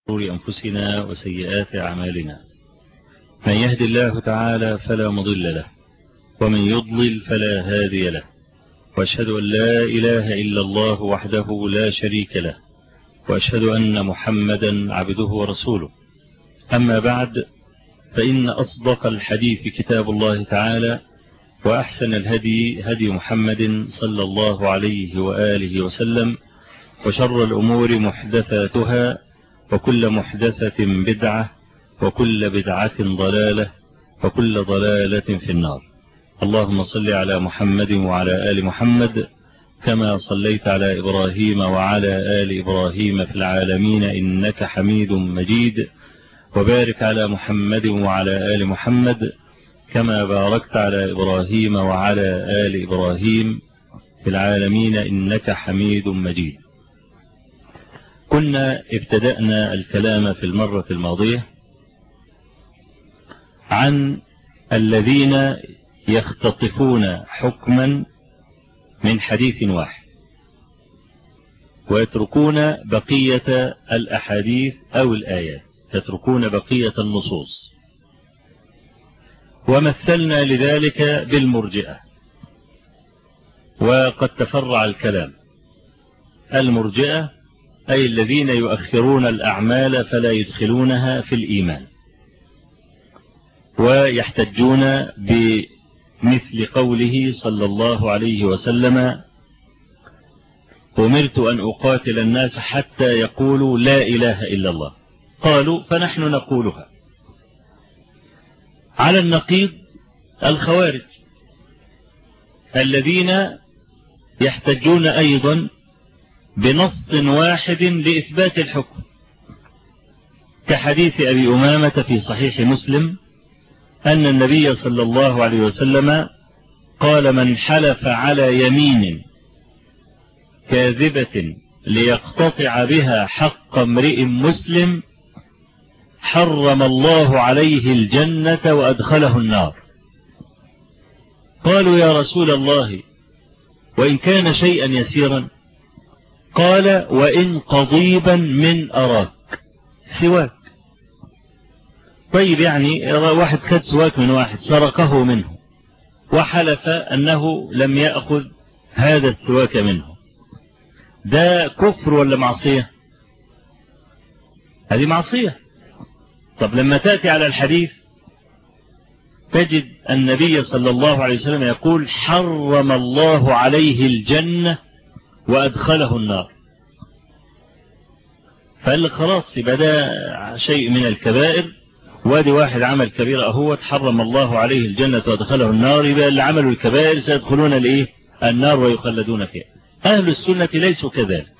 شرور أنفسنا وسيئات أعمالنا من يهد الله تعالى فلا مضل له ومن يضلل فلا هادي له وأشهد أن لا إله إلا الله وحده لا شريك له وأشهد أن محمدا عبده ورسوله أما بعد فإن أصدق الحديث كتاب الله تعالى وأحسن الهدي هدي محمد صلى الله عليه وآله وسلم وشر الأمور محدثاتها وكل محدثة بدعة وكل بدعة ضلالة وكل ضلالة في النار اللهم صل على محمد وعلى آل محمد كما صليت على إبراهيم وعلى آل إبراهيم في العالمين إنك حميد مجيد وبارك على محمد وعلى آل محمد كما باركت على إبراهيم وعلى آل إبراهيم في العالمين إنك حميد مجيد كنا ابتدأنا الكلام في المرة الماضية عن الذين يختطفون حكما من حديث واحد ويتركون بقية الأحاديث أو الآيات يتركون بقية النصوص ومثلنا لذلك بالمرجئة وقد تفرع الكلام المرجئة أي الذين يؤخرون الأعمال فلا يدخلونها في الإيمان ويحتجون بمثل قوله صلى الله عليه وسلم أمرت أن أقاتل الناس حتى يقولوا لا إله إلا الله قالوا فنحن نقولها على النقيض الخوارج الذين يحتجون أيضا بنص واحد لإثبات الحكم كحديث أبي أمامة في صحيح مسلم أن النبي صلى الله عليه وسلم قال من حلف على يمين كاذبة ليقتطع بها حق امرئ مسلم حرم الله عليه الجنة وأدخله النار قالوا يا رسول الله وإن كان شيئا يسيرا قال وإن قضيبا من أراك سواك طيب يعني واحد خد سواك من واحد سرقه منه وحلف أنه لم يأخذ هذا السواك منه ده كفر ولا معصية هذه معصية طب لما تأتي على الحديث تجد النبي صلى الله عليه وسلم يقول حرم الله عليه الجنة وأدخله النار فقال لك خلاص يبقى ده شيء من الكبائر وادي واحد عمل كبيرة أهو حرم الله عليه الجنة وأدخله النار يبقى اللي عملوا الكبائر سيدخلون الإيه النار ويخلدون فيها أهل السنة ليسوا كذلك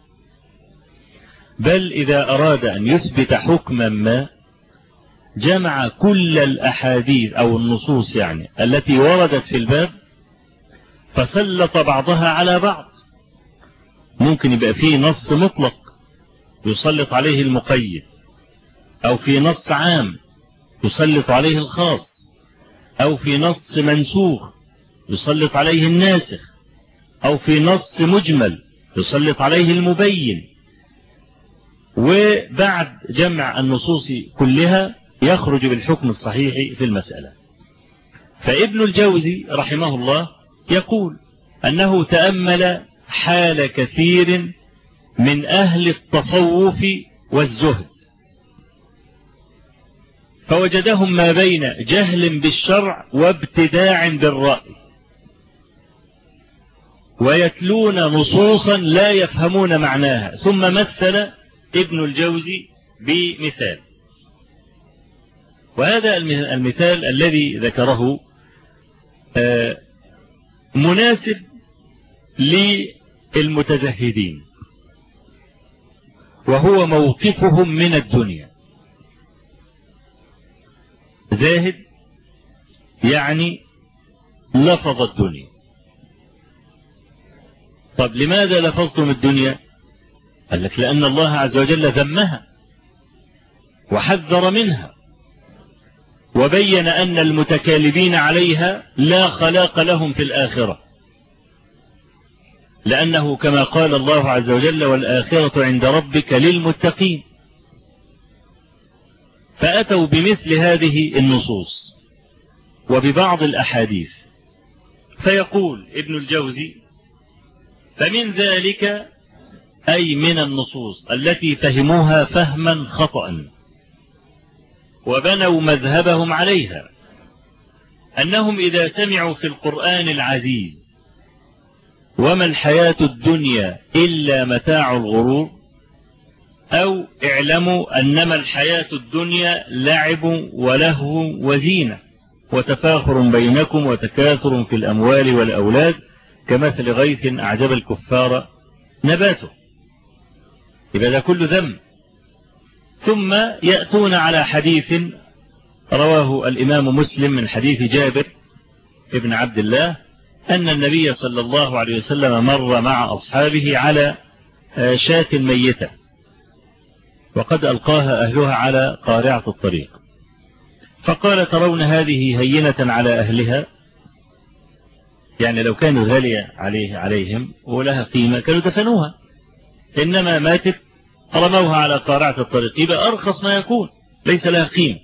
بل إذا أراد أن يثبت حكما ما جمع كل الأحاديث أو النصوص يعني التي وردت في الباب فسلط بعضها على بعض ممكن يبقى فيه نص مطلق يسلط عليه المقيد أو في نص عام يسلط عليه الخاص أو في نص منسوخ يسلط عليه الناسخ أو في نص مجمل يسلط عليه المبين وبعد جمع النصوص كلها يخرج بالحكم الصحيح في المسألة فابن الجوزي رحمه الله يقول أنه تأمل حال كثير من أهل التصوف والزهد فوجدهم ما بين جهل بالشرع وابتداع بالرأي ويتلون نصوصا لا يفهمون معناها ثم مثل ابن الجوزي بمثال وهذا المثال الذي ذكره مناسب للمتزهدين وهو موقفهم من الدنيا زاهد يعني لفظ الدنيا طب لماذا لفظتم الدنيا قال لك لأن الله عز وجل ذمها وحذر منها وبين أن المتكالبين عليها لا خلاق لهم في الآخرة لأنه كما قال الله عز وجل والآخرة عند ربك للمتقين فأتوا بمثل هذه النصوص وببعض الأحاديث فيقول ابن الجوزي فمن ذلك أي من النصوص التي فهموها فهما خطأ وبنوا مذهبهم عليها أنهم إذا سمعوا في القرآن العزيز وما الحياة الدنيا إلا متاع الغرور أو اعلموا أنما الحياة الدنيا لعب ولهو وزينة وتفاخر بينكم وتكاثر في الأموال والأولاد كمثل غيث أعجب الكفار نباته يبقى ده كله ذنب ثم يأتون على حديث رواه الإمام مسلم من حديث جابر ابن عبد الله أن النبي صلى الله عليه وسلم مر مع أصحابه على شاة ميتة وقد ألقاها أهلها على قارعة الطريق فقال ترون هذه هينة على أهلها يعني لو كانوا غالية عليه عليهم ولها قيمة كانوا دفنوها إنما ماتت رموها على قارعة الطريق يبقى أرخص ما يكون ليس لها قيمة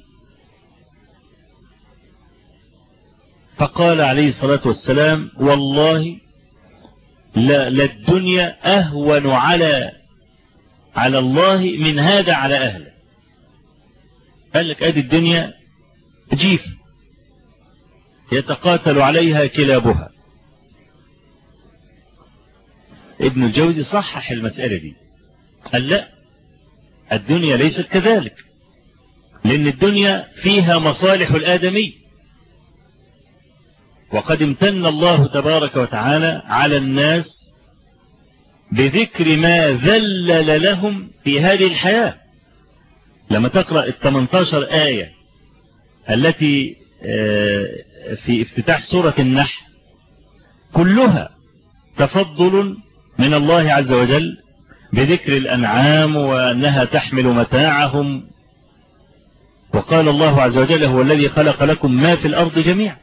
فقال عليه الصلاة والسلام والله لا للدنيا أهون على على الله من هذا على أهله قال لك أدي الدنيا جيف يتقاتل عليها كلابها ابن الجوزي صحح المسألة دي قال لا الدنيا ليست كذلك لأن الدنيا فيها مصالح الآدمي وقد امتن الله تبارك وتعالى على الناس بذكر ما ذلل لهم في هذه الحياة لما تقرأ ال 18 آية التي في افتتاح سورة النحل كلها تفضل من الله عز وجل بذكر الأنعام وأنها تحمل متاعهم وقال الله عز وجل هو الذي خلق لكم ما في الأرض جميعا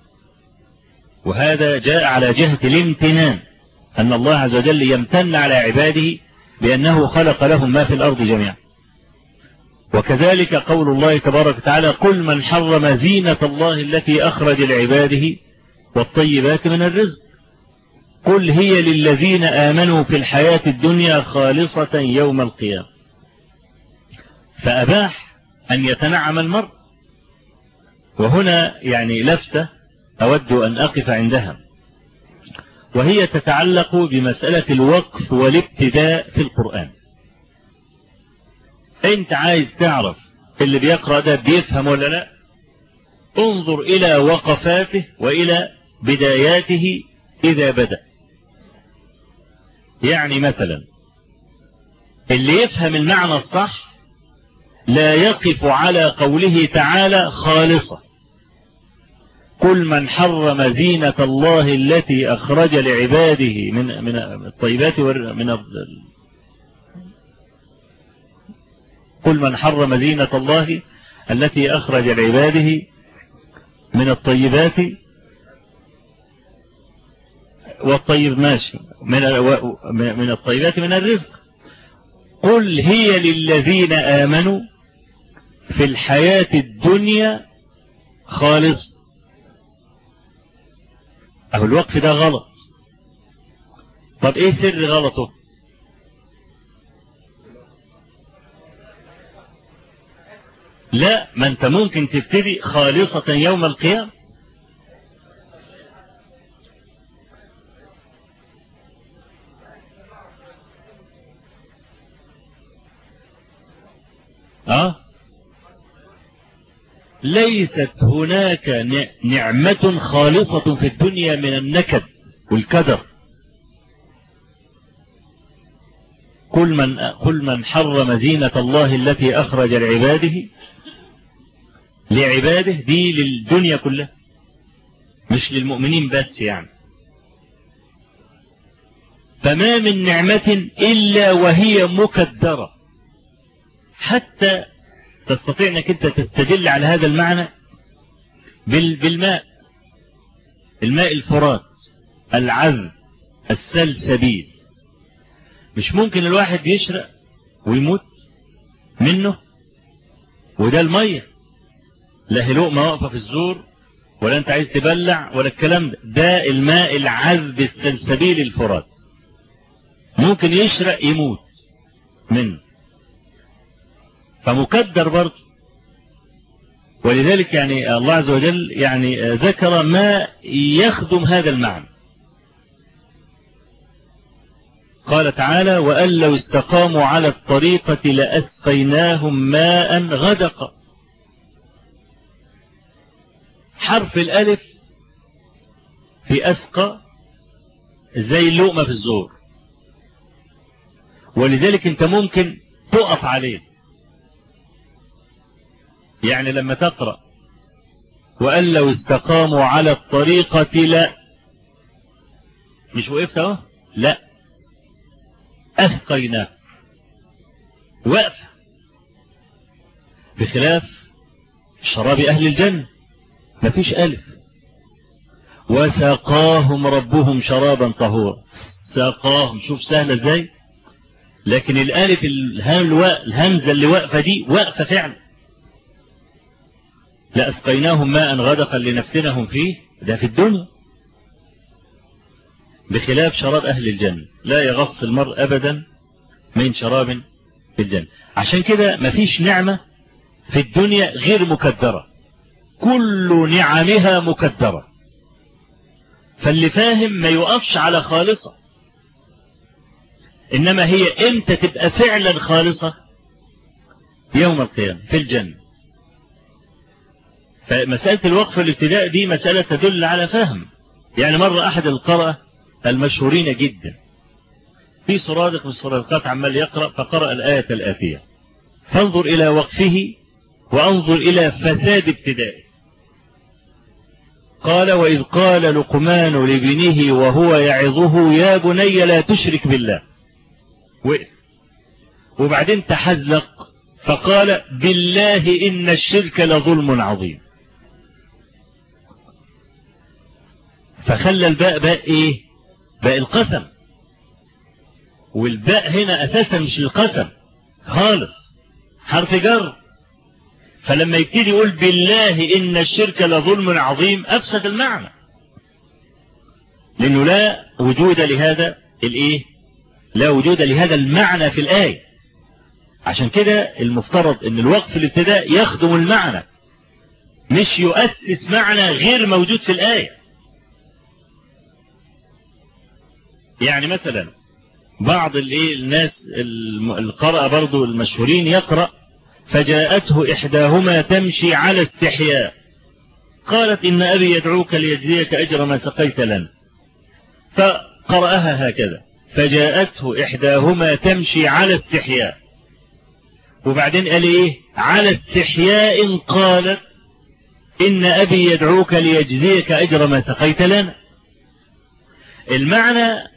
وهذا جاء على جهة الامتنان أن الله عز وجل يمتن على عباده بأنه خلق لهم ما في الأرض جميعا وكذلك قول الله تبارك وتعالى قل من حرم زينة الله التي أخرج لعباده والطيبات من الرزق قل هي للذين آمنوا في الحياة الدنيا خالصة يوم القيامة فأباح أن يتنعم المرء وهنا يعني لفتة أود أن أقف عندها وهي تتعلق بمسألة الوقف والابتداء في القرآن انت عايز تعرف اللي بيقرأ ده بيفهم ولا لا انظر إلى وقفاته وإلى بداياته إذا بدأ يعني مثلا اللي يفهم المعنى الصح لا يقف على قوله تعالى خالصة قل من حرم زينة الله التي أخرج لعباده من من الطيبات من قل من حرم زينة الله التي أخرج لعباده من الطيبات والطيب ماشي من من الطيبات من الرزق قل هي للذين آمنوا في الحياة الدنيا خالص أهو الوقف ده غلط طب ايه سر غلطه لا ما انت ممكن تبتدي خالصة يوم القيامة أه؟ ليست هناك نعمة خالصة في الدنيا من النكد والكدر كل من, كل من حرم زينة الله التي أخرج لعباده لعباده دي للدنيا كلها مش للمؤمنين بس يعني فما من نعمة إلا وهي مكدرة حتى تستطيع انك انت تستدل على هذا المعنى بالماء الماء الفرات العذب السلسبيل مش ممكن الواحد يشرق ويموت منه وده المية لا هي لقمة واقفة في الزور ولا انت عايز تبلع ولا الكلام ده ده الماء العذب السلسبيل الفرات ممكن يشرق يموت منه فمكدر برضه ولذلك يعني الله عز وجل يعني ذكر ما يخدم هذا المعنى قال تعالى وأن لو استقاموا على الطريقة لأسقيناهم ماء غدقا حرف الألف في أسقى زي اللقمة في الزور ولذلك انت ممكن تقف عليه يعني لما تقرأ وأن لو استقاموا على الطريقة لا مش وقفت اهو لا أسقيناه وقفة بخلاف شراب أهل الجنة مفيش ألف وسقاهم ربهم شرابا طهورا سقاهم شوف سهلة ازاي لكن الالف الهمزة اللي واقفة دي واقفة فعلا لأسقيناهم ماء غدقا لنفتنهم فيه ده في الدنيا بخلاف شراب أهل الجنة لا يغص المرء أبدا من شراب في الجنة عشان كده مفيش نعمة في الدنيا غير مكدرة كل نعمها مكدرة فاللي فاهم ما يقفش على خالصة إنما هي إمتى تبقى فعلا خالصة يوم القيامة في الجنة فمسألة الوقف الابتداء دي مسألة تدل على فهم يعني مرة أحد القرأة المشهورين جدا في صرادق من الصرادقات عمال يقرأ فقرأ الآية الآتية فانظر إلى وقفه وانظر إلى فساد ابتدائه قال وإذ قال لقمان لابنه وهو يعظه يا بني لا تشرك بالله وقف وبعدين تحزلق فقال بالله إن الشرك لظلم عظيم فخلى الباء باء ايه باء القسم والباء هنا اساسا مش القسم خالص حرف جر فلما يبتدي يقول بالله ان الشرك لظلم عظيم افسد المعنى لانه لا وجود لهذا الايه لا وجود لهذا المعنى في الايه عشان كده المفترض ان الوقف الابتداء يخدم المعنى مش يؤسس معنى غير موجود في الايه يعني مثلا بعض الايه الناس القرأ برضو المشهورين يقرأ فجاءته إحداهما تمشي على استحياء قالت إن أبي يدعوك ليجزيك أجر ما سقيت لنا فقرأها هكذا فجاءته إحداهما تمشي على استحياء وبعدين قال إيه على استحياء قالت إن أبي يدعوك ليجزيك أجر ما سقيت لنا المعنى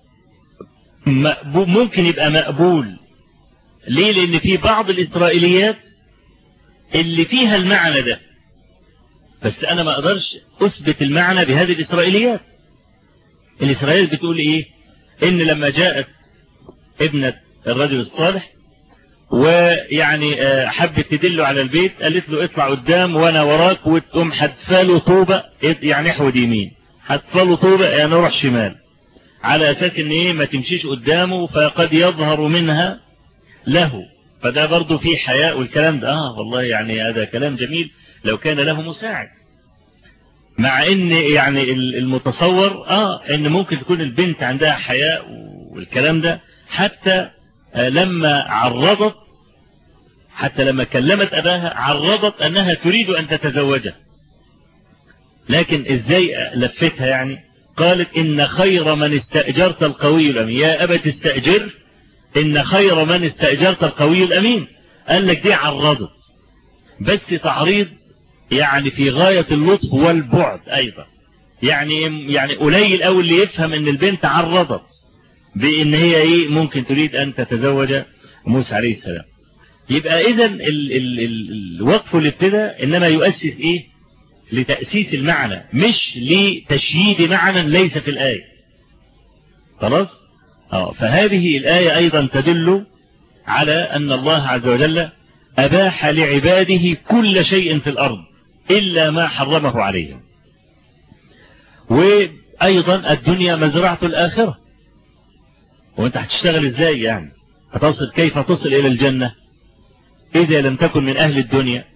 ممكن يبقى مقبول ليه لان في بعض الاسرائيليات اللي فيها المعنى ده بس انا ما اقدرش اثبت المعنى بهذه الاسرائيليات الاسرائيليات بتقول ايه ان لما جاءت ابنة الرجل الصالح ويعني حبت تدله على البيت قالت له اطلع قدام وانا وراك وتقوم حدفاله طوبة يعني احود يمين حدفاله طوبة يعني روح شمال على أساس إن إيه ما تمشيش قدامه فقد يظهر منها له فده برضه فيه حياء والكلام ده آه والله يعني هذا كلام جميل لو كان له مساعد مع إن يعني المتصور آه إن ممكن تكون البنت عندها حياء والكلام ده حتى لما عرضت حتى لما كلمت أباها عرضت أنها تريد أن تتزوجه لكن إزاي لفتها يعني قالت إن خير من استأجرت القوي الأمين يا أبا تستأجر إن خير من استأجرت القوي الأمين قال لك دي عرضت بس تعريض يعني في غاية اللطف والبعد أيضا يعني يعني قليل أوي اللي يفهم إن البنت عرضت بإن هي إيه ممكن تريد أن تتزوج موسى عليه السلام يبقى إذا الوقف اللي ابتدى إنما يؤسس إيه لتأسيس المعنى مش لتشييد معنى ليس في الآية خلاص اه فهذه الآية أيضا تدل على أن الله عز وجل أباح لعباده كل شيء في الأرض إلا ما حرمه عليهم وأيضا الدنيا مزرعة الآخرة وانت هتشتغل ازاي يعني هتصل كيف تصل إلى الجنة إذا لم تكن من أهل الدنيا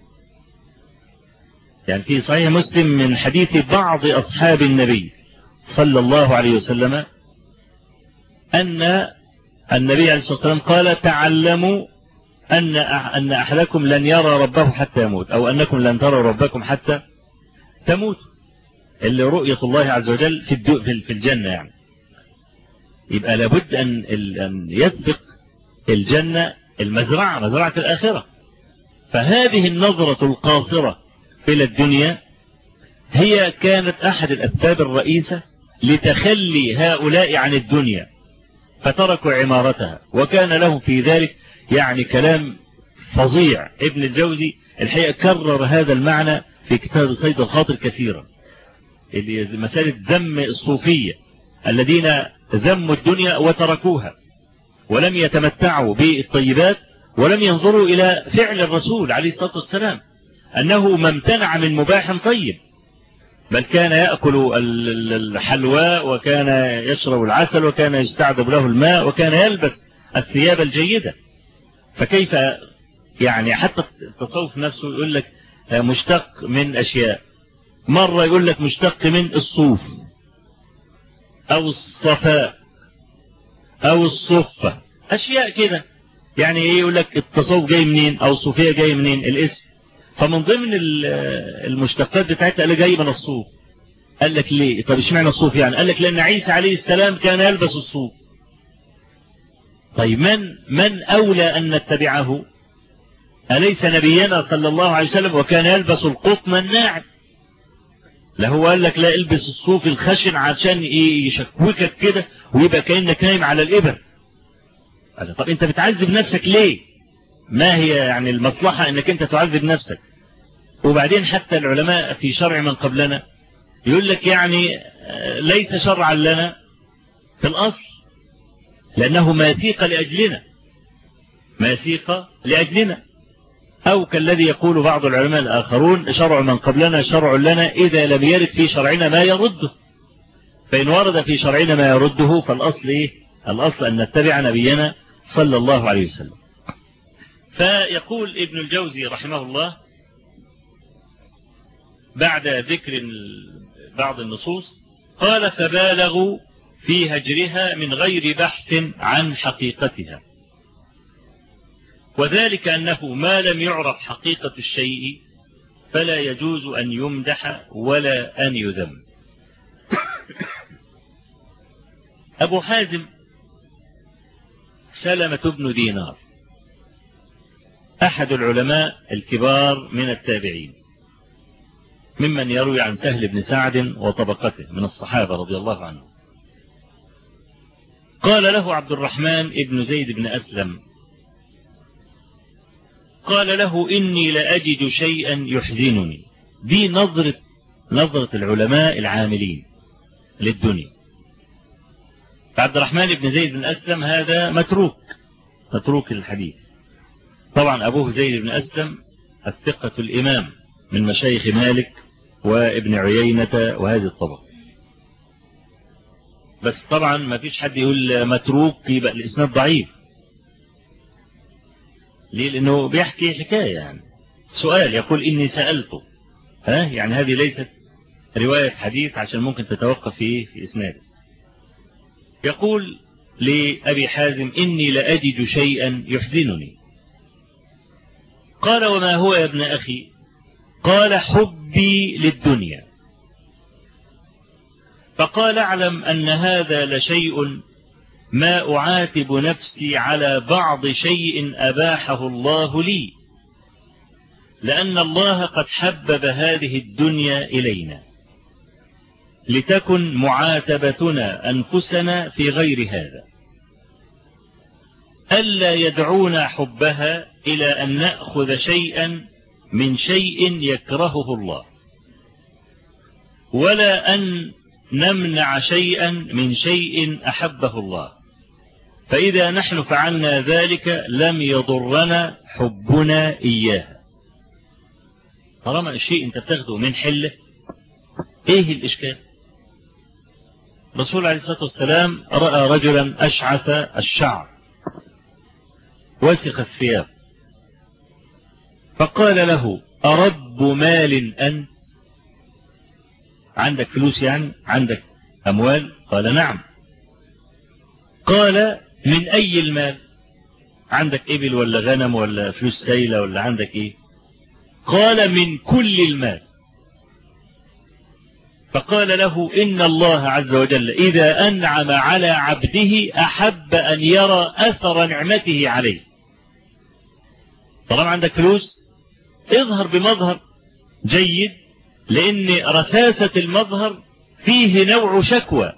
يعني في صحيح مسلم من حديث بعض أصحاب النبي صلى الله عليه وسلم أن النبي عليه الصلاة والسلام قال تعلموا أن أن أحدكم لن يرى ربه حتى يموت أو أنكم لن تروا ربكم حتى تموت اللي رؤية الله عز وجل في في الجنة يعني يبقى لابد أن أن يسبق الجنة المزرعة مزرعة الآخرة فهذه النظرة القاصرة إلى الدنيا هي كانت أحد الأسباب الرئيسة لتخلي هؤلاء عن الدنيا فتركوا عمارتها وكان لهم في ذلك يعني كلام فظيع ابن الجوزي الحقيقة كرر هذا المعنى في كتاب صيد الخاطر كثيرا مسألة ذم الصوفية الذين ذموا الدنيا وتركوها ولم يتمتعوا بالطيبات ولم ينظروا إلى فعل الرسول عليه الصلاة والسلام أنه ما امتنع من مباح طيب بل كان يأكل الحلوى وكان يشرب العسل وكان يستعذب له الماء وكان يلبس الثياب الجيدة فكيف يعني حتى التصوف نفسه يقول لك مشتق من أشياء مرة يقول لك مشتق من الصوف أو الصفاء أو الصفة أشياء كده يعني ايه يقول لك التصوف جاي منين أو الصوفية جاي منين الاسم فمن ضمن المشتقات بتاعتها قال جاي من الصوف قال لك ليه طب اشمعنى الصوف يعني قال لك لأن عيسى عليه السلام كان يلبس الصوف طيب من من أولى أن نتبعه أليس نبينا صلى الله عليه وسلم وكان يلبس القطن الناعم لا هو قال لك لا البس الصوف الخشن عشان يشكوكك كده ويبقى كأنك نايم على الإبر قال طب انت بتعذب نفسك ليه ما هي يعني المصلحة انك انت تعذب نفسك وبعدين حتى العلماء في شرع من قبلنا يقول لك يعني ليس شرعا لنا في الأصل لأنه ماسيق لأجلنا ماسيق لأجلنا أو كالذي يقول بعض العلماء الآخرون شرع من قبلنا شرع لنا إذا لم يرد في شرعنا ما يرده فإن ورد في شرعنا ما يرده فالأصل إيه؟ الأصل أن نتبع نبينا صلى الله عليه وسلم فيقول ابن الجوزي رحمه الله بعد ذكر بعض النصوص قال فبالغوا في هجرها من غير بحث عن حقيقتها وذلك أنه ما لم يعرف حقيقة الشيء فلا يجوز أن يمدح ولا أن يذم أبو حازم سلمة بن دينار أحد العلماء الكبار من التابعين ممن يروي عن سهل بن سعد وطبقته من الصحابة رضي الله عنه قال له عبد الرحمن ابن زيد بن أسلم قال له إني لأجد شيئا يحزنني دي نظرة نظرة العلماء العاملين للدنيا عبد الرحمن بن زيد بن أسلم هذا متروك متروك الحديث طبعا أبوه زيد بن أسلم الثقة الإمام من مشايخ مالك وابن عيينة وهذه الطبقة بس طبعا ما فيش حد يقول متروك يبقى الإسناد ضعيف ليه لأنه بيحكي حكاية يعني سؤال يقول إني سألته ها يعني هذه ليست رواية حديث عشان ممكن تتوقف في في إسناده يقول لأبي حازم إني لأجد شيئا يحزنني قال وما هو يا ابن أخي قال حبي للدنيا فقال اعلم أن هذا لشيء ما أعاتب نفسي على بعض شيء أباحه الله لي لأن الله قد حبب هذه الدنيا إلينا لتكن معاتبتنا أنفسنا في غير هذا ألا يدعونا حبها إلى أن نأخذ شيئا من شيء يكرهه الله ولا أن نمنع شيئا من شيء أحبه الله فإذا نحن فعلنا ذلك لم يضرنا حبنا إياها طالما الشيء انت بتاخده من حله ايه الاشكال الرسول عليه الصلاة والسلام رأى رجلا أشعث الشعر وسخ الثياب فقال له أرب مال أنت عندك فلوس يعني عندك أموال قال نعم قال من أي المال عندك إبل ولا غنم ولا فلوس سيلة ولا عندك إيه قال من كل المال فقال له إن الله عز وجل إذا أنعم على عبده أحب أن يرى أثر نعمته عليه طالما عندك فلوس اظهر بمظهر جيد لأن رثاثة المظهر فيه نوع شكوى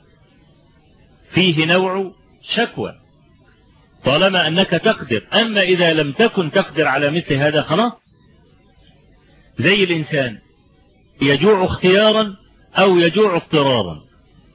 فيه نوع شكوى طالما أنك تقدر أما إذا لم تكن تقدر على مثل هذا خلاص زي الإنسان يجوع اختيارا أو يجوع اضطرارا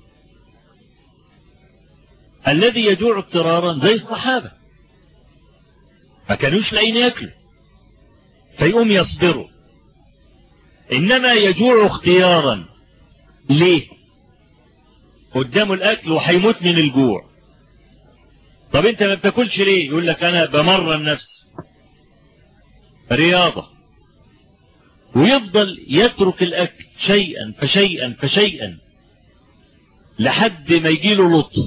الذي يجوع اضطرارا زي الصحابة ما كانوش لاقيين ياكلوا فيقوم يصبروا إنما يجوع اختيارا ليه قدامه الأكل وهيموت من الجوع طب انت ما بتاكلش ليه يقول لك انا بمرن نفسي رياضة ويفضل يترك الاكل شيئا فشيئا فشيئا لحد ما يجي له لطف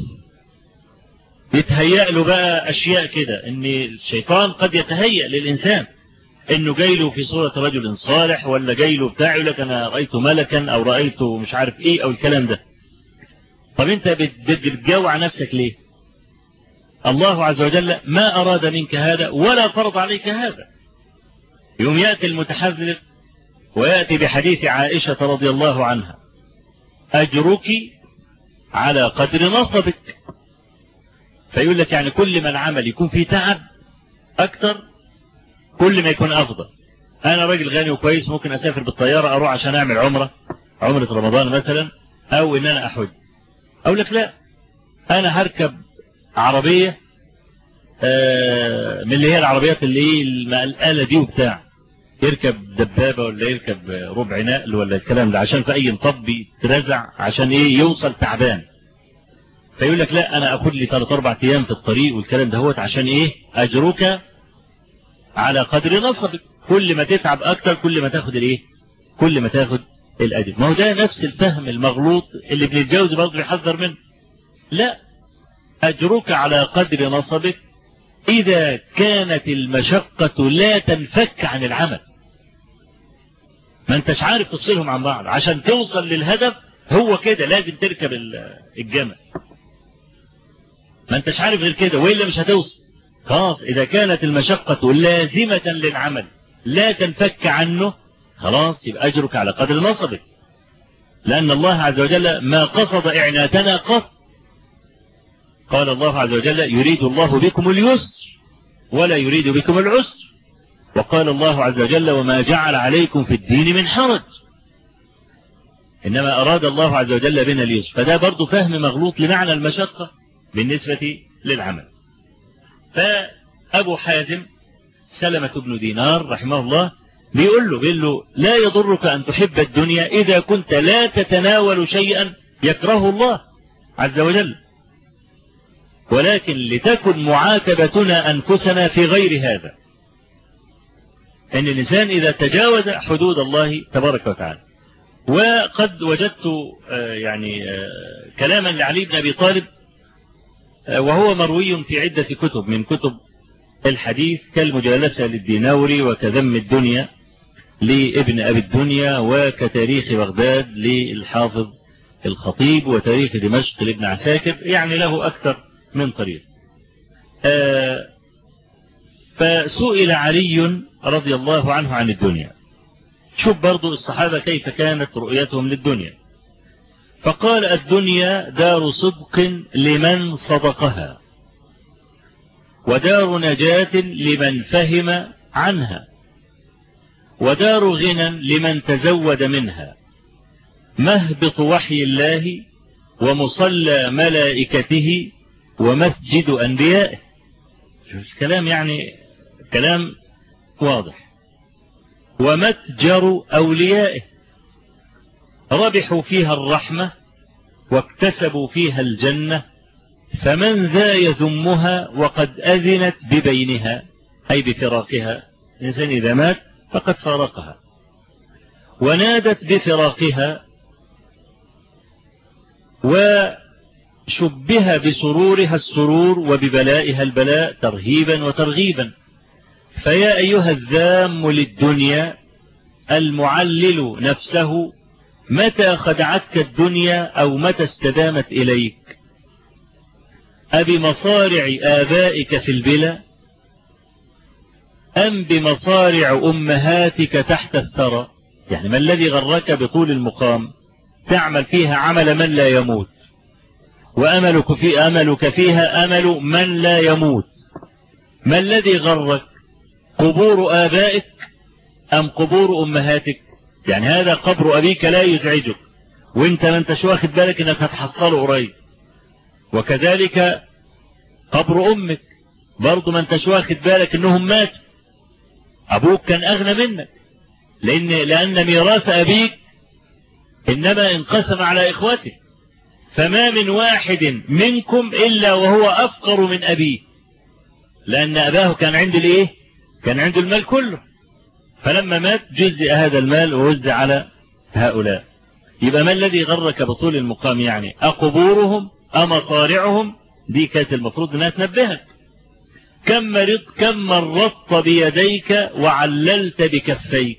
يتهيأ له بقى اشياء كده ان الشيطان قد يتهيأ للانسان انه جاي له في صورة رجل صالح ولا جاي له بتاع يقول لك انا رأيت ملكا او رأيت مش عارف ايه او الكلام ده طب انت بتجوع نفسك ليه الله عز وجل ما أراد منك هذا ولا فرض عليك هذا يوم يأتي المتحذر ويأتي بحديث عائشة رضي الله عنها أجرك على قدر نصبك فيقول لك يعني كل ما العمل يكون فيه تعب أكتر كل ما يكون أفضل أنا راجل غني وكويس ممكن أسافر بالطيارة أروح عشان أعمل عمرة عمرة رمضان مثلا أو إن أنا أحج أقول لك لا أنا هركب عربية من اللي هي العربيات اللي هي الآلة دي وبتاع يركب دبابة ولا يركب ربع نقل ولا الكلام ده عشان في أي مطب يترزع عشان إيه يوصل تعبان فيقول لك لا أنا أخد لي ثلاث أربع أيام في الطريق والكلام ده هوت عشان إيه أجرك على قدر نصبك كل ما تتعب أكتر كل ما تاخد الإيه كل ما تاخد الأجر ما هو ده نفس الفهم المغلوط اللي ابن الجوزي برضه بيحذر منه لا أجرك على قدر نصبك إذا كانت المشقة لا تنفك عن العمل ما انتش عارف تفصلهم عن بعض عشان توصل للهدف هو كده لازم تركب الجمل ما انتش عارف غير كده وإلا مش هتوصل خلاص إذا كانت المشقة لازمة للعمل لا تنفك عنه خلاص يبقى أجرك على قدر نصبك لأن الله عز وجل ما قصد إعناتنا قط قال الله عز وجل يريد الله بكم اليسر ولا يريد بكم العسر وقال الله عز وجل وما جعل عليكم في الدين من حرج إنما أراد الله عز وجل بنا اليسر فده برضو فهم مغلوط لمعنى المشقة بالنسبة للعمل فأبو حازم سلمة بن دينار رحمه الله بيقول له, بيقول له لا يضرك أن تحب الدنيا إذا كنت لا تتناول شيئا يكره الله عز وجل ولكن لتكن معاتبتنا أنفسنا في غير هذا أن الإنسان إذا تجاوز حدود الله تبارك وتعالى وقد وجدت يعني كلاما لعلي بن أبي طالب وهو مروي في عدة كتب من كتب الحديث كالمجالسة للدينوري وكذم الدنيا لابن أبي الدنيا وكتاريخ بغداد للحافظ الخطيب وتاريخ دمشق لابن عساكر يعني له أكثر من طريق آه فسئل علي رضي الله عنه عن الدنيا شوف برضو الصحابة كيف كانت رؤيتهم للدنيا فقال الدنيا دار صدق لمن صدقها ودار نجاة لمن فهم عنها ودار غنى لمن تزود منها مهبط وحي الله ومصلى ملائكته ومسجد أنبيائه الكلام يعني كلام واضح ومتجر أوليائه ربحوا فيها الرحمة واكتسبوا فيها الجنة فمن ذا يذمها وقد أذنت ببينها أي بفراقها الإنسان إذا مات فقد فارقها ونادت بفراقها وشبه بسرورها السرور وببلائها البلاء ترهيبا وترغيبا فيا أيها الذام للدنيا المعلل نفسه متى خدعتك الدنيا أو متى استدامت إليك أبمصارع آبائك في البلا أم بمصارع أمهاتك تحت الثرى يعني ما الذي غرك بطول المقام تعمل فيها عمل من لا يموت وأملك في أملك فيها أمل من لا يموت ما الذي غرك قبور آبائك أم قبور أمهاتك يعني هذا قبر أبيك لا يزعجك وانت ما انتش واخد بالك انك هتحصله قريب وكذلك قبر أمك برضه ما انتش واخد بالك انهم ماتوا أبوك كان أغنى منك لأن, لأن ميراث أبيك إنما انقسم على إخوته فما من واحد منكم إلا وهو أفقر من أبيه لأن أباه كان عند الإيه كان عنده المال كله فلما مات جزء هذا المال ووزع على هؤلاء يبقى ما الذي غرك بطول المقام يعني أقبورهم أمصارعهم دي كانت المفروض أنها تنبهك كم مرضت كم مرضت بيديك وعللت بكفيك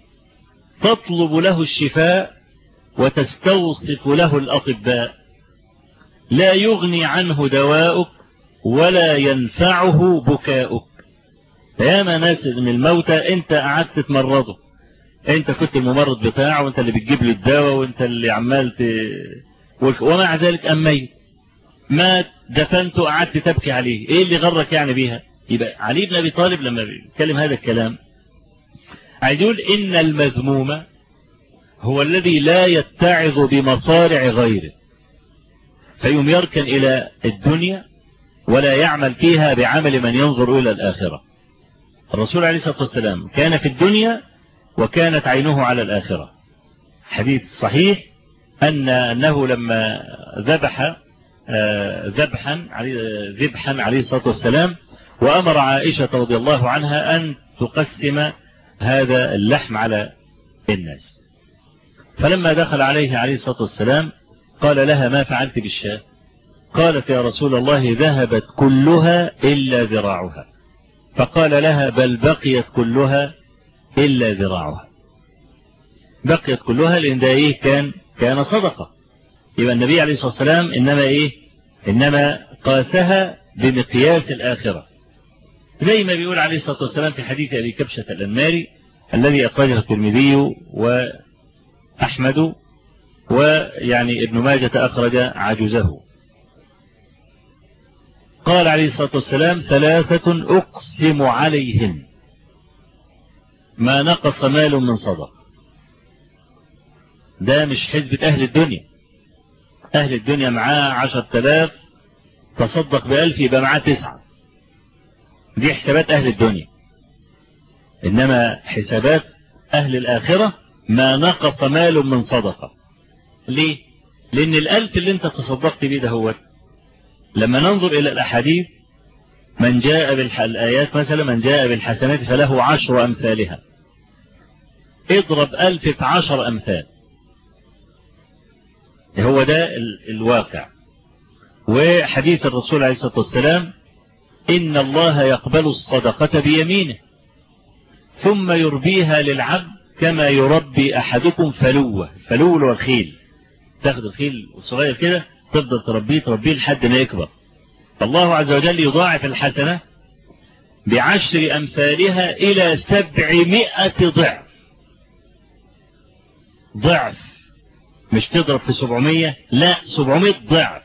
تطلب له الشفاء وتستوصف له الأطباء لا يغني عنه دواؤك ولا ينفعه بكاؤك ياما ناس من الموتى انت قعدت تمرضه انت كنت الممرض بتاعه وانت اللي بتجيب له الدواء وانت اللي عمال ت... ومع ذلك أميت مات دفنته قعدت تبكي عليه ايه اللي غرك يعني بيها يبقى علي بن ابي طالب لما بيتكلم هذا الكلام عايز يقول ان المذموم هو الذي لا يتعظ بمصارع غيره فيوم يركن الى الدنيا ولا يعمل فيها بعمل من ينظر الى الاخره الرسول عليه الصلاه والسلام كان في الدنيا وكانت عينه على الاخره حديث صحيح ان انه لما ذبح ذبحا ذبحا عليه الصلاة والسلام وأمر عائشة رضي الله عنها أن تقسم هذا اللحم على الناس فلما دخل عليه عليه الصلاة والسلام قال لها ما فعلت بالشاة قالت يا رسول الله ذهبت كلها إلا ذراعها فقال لها بل بقيت كلها إلا ذراعها بقيت كلها لأن ده إيه كان كان صدقة يبقى النبي عليه الصلاة والسلام إنما إيه إنما قاسها بمقياس الآخرة زي ما بيقول عليه الصلاة والسلام في حديث أبي كبشة الأنماري الذي أخرجه الترمذي وأحمد ويعني ابن ماجة أخرج عجزه قال عليه الصلاة والسلام ثلاثة أقسم عليهن ما نقص مال من صدق ده مش حزبة أهل الدنيا أهل الدنيا معاه عشر تلاف تصدق بألف يبقى معاه تسعة دي حسابات أهل الدنيا إنما حسابات أهل الآخرة ما نقص مال من صدقة ليه؟ لأن الألف اللي أنت تصدقت بيه ده هو لما ننظر إلى الأحاديث من جاء بالآيات مثلا من جاء بالحسنات فله عشر أمثالها اضرب ألف في عشر أمثال هو ده الواقع وحديث الرسول عليه الصلاة والسلام إن الله يقبل الصدقة بيمينه ثم يربيها للعبد كما يربي أحدكم فلوة فلول والخيل تاخد الخيل الصغير كده تفضل تربيه تربيه لحد ما يكبر الله عز وجل يضاعف الحسنة بعشر أمثالها إلى سبعمائة ضعف ضعف مش تضرب في سبعمية لا سبعمائة ضعف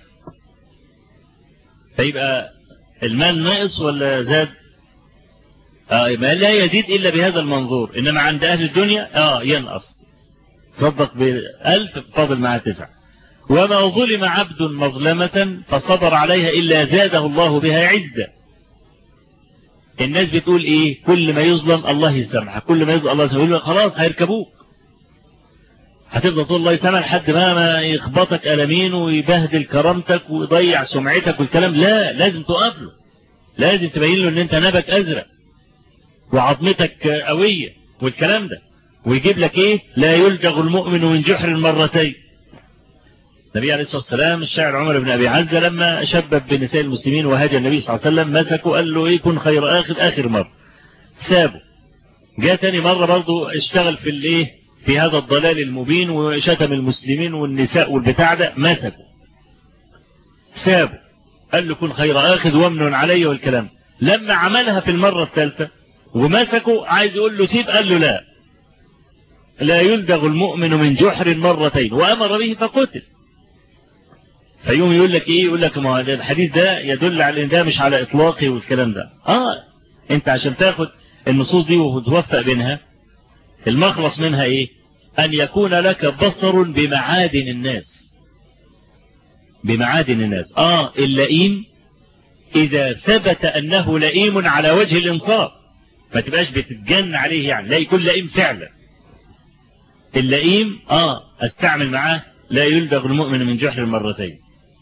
فيبقى المال ناقص ولا زاد آه ما لا يزيد إلا بهذا المنظور إنما عند أهل الدنيا آه ينقص تصدق بألف فاضل معاه تسعة وما ظلم عبد مظلمة فصبر عليها إلا زاده الله بها عزة الناس بتقول ايه كل ما يظلم الله يسامحك كل ما يظلم الله يسامحك خلاص هيركبوك هتفضل طول الله يسامح لحد ما ما يخبطك ألمين ويبهدل كرامتك ويضيع سمعتك والكلام لا لازم تقف له لازم تبين له ان انت نبك ازرق وعظمتك قوية والكلام ده ويجيب لك ايه لا يلدغ المؤمن من جحر مرتين النبي عليه الصلاة والسلام الشاعر عمر بن أبي عزة لما شبب بنساء المسلمين وهاجى النبي صلى الله عليه وسلم مسكه قال له ايه كن خير آخر آخر مرة سابه جاء تاني مرة برضه اشتغل في الايه في هذا الضلال المبين وشتم المسلمين والنساء والبتاع ده مسكه سابه قال له كن خير آخذ وامن علي والكلام لما عملها في المرة الثالثة ومسكه عايز يقول له سيب قال له لا لا يلدغ المؤمن من جحر مرتين وأمر به فقتل فيوم يقول لك ايه يقول لك ما الحديث ده يدل على ان ده مش على اطلاقي والكلام ده اه انت عشان تاخد النصوص دي وتوفق بينها المخلص منها ايه ان يكون لك بصر بمعادن الناس بمعادن الناس اه اللئيم اذا ثبت انه لئيم على وجه الانصاف ما تبقاش بتتجن عليه يعني لا يكون لئيم فعلا اللئيم اه استعمل معاه لا يلدغ المؤمن من جحر مرتين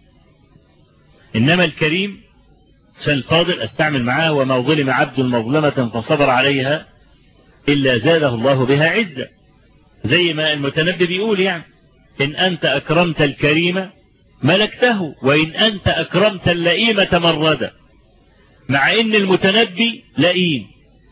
إنما الكريم الفاضل أستعمل معاه وما ظلم عبد مظلمة فصبر عليها إلا زاده الله بها عزة زي ما المتنبي بيقول يعني إن أنت أكرمت الكريم ملكته وإن أنت أكرمت اللئيم تمرد مع إن المتنبي لئيم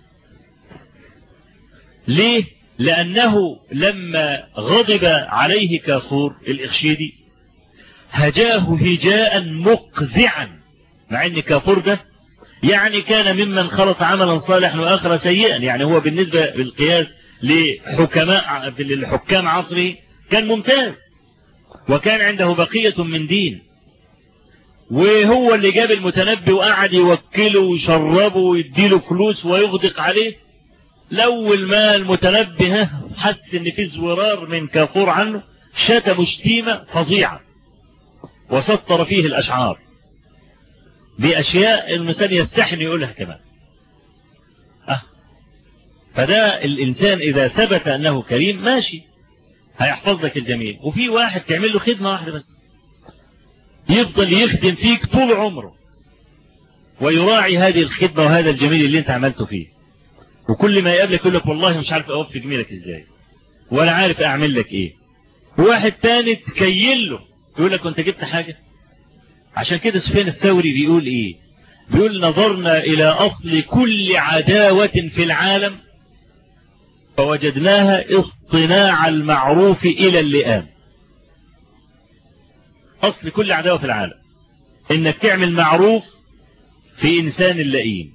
ليه لأنه لما غضب عليه كافور الإخشيدي هجاه هجاء مقزعا مع ان كافور ده يعني كان ممن خلط عملا صالحا واخر سيئا يعني هو بالنسبة بالقياس لحكماء للحكام عصره كان ممتاز وكان عنده بقية من دين وهو اللي جاب المتنبي وقعد يوكله ويشربه ويديله فلوس ويغدق عليه لول ما المتنبي حس ان في زورار من كافور عنه شتم شتيمة فظيعة وسطر فيه الأشعار بأشياء الإنسان يستحن يقولها كمان أه. فده الإنسان إذا ثبت أنه كريم ماشي هيحفظ لك الجميل وفي واحد تعمل له خدمة واحدة بس يفضل يخدم فيك طول عمره ويراعي هذه الخدمة وهذا الجميل اللي انت عملته فيه وكل ما يقابلك يقول لك والله مش عارف اوفي جميلك ازاي ولا عارف اعمل لك ايه واحد تاني تكيل له يقول لك كنت جبت حاجة عشان كده سفيان الثوري بيقول ايه بيقول نظرنا الى اصل كل عداوة في العالم فوجدناها اصطناع المعروف الى اللئام اصل كل عداوة في العالم انك تعمل معروف في انسان اللئيم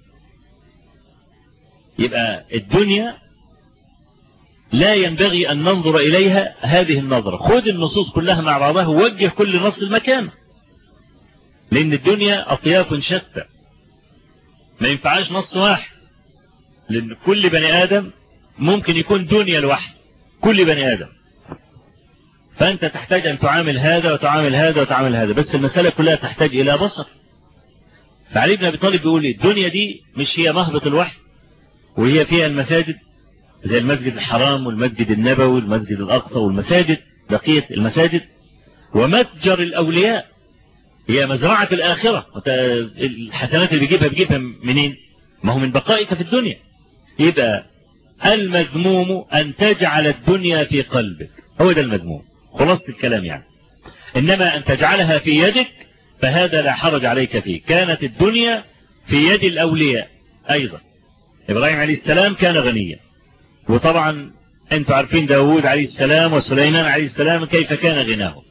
يبقى الدنيا لا ينبغي أن ننظر إليها هذه النظرة خذ النصوص كلها مع بعضها ووجه كل نص المكان لأن الدنيا أطياف شتى ما ينفعاش نص واحد لأن كل بني آدم ممكن يكون دنيا لوحده كل بني آدم فأنت تحتاج أن تعامل هذا وتعامل هذا وتعامل هذا بس المسألة كلها تحتاج إلى بصر فعلي بن أبي طالب بيقول الدنيا دي مش هي مهبط الوحي وهي فيها المساجد زي المسجد الحرام والمسجد النبوي والمسجد الأقصى والمساجد بقية المساجد ومتجر الأولياء هي مزرعة الآخرة الحسنات اللي بيجيبها بيجيبها منين ما هو من بقائك في الدنيا يبقى المذموم أن تجعل الدنيا في قلبك هو ده المذموم خلاصة الكلام يعني إنما أن تجعلها في يدك فهذا لا حرج عليك فيه كانت الدنيا في يد الأولياء أيضا إبراهيم عليه السلام كان غنيا وطبعا انتوا عارفين داود عليه السلام وسليمان عليه السلام كيف كان غناه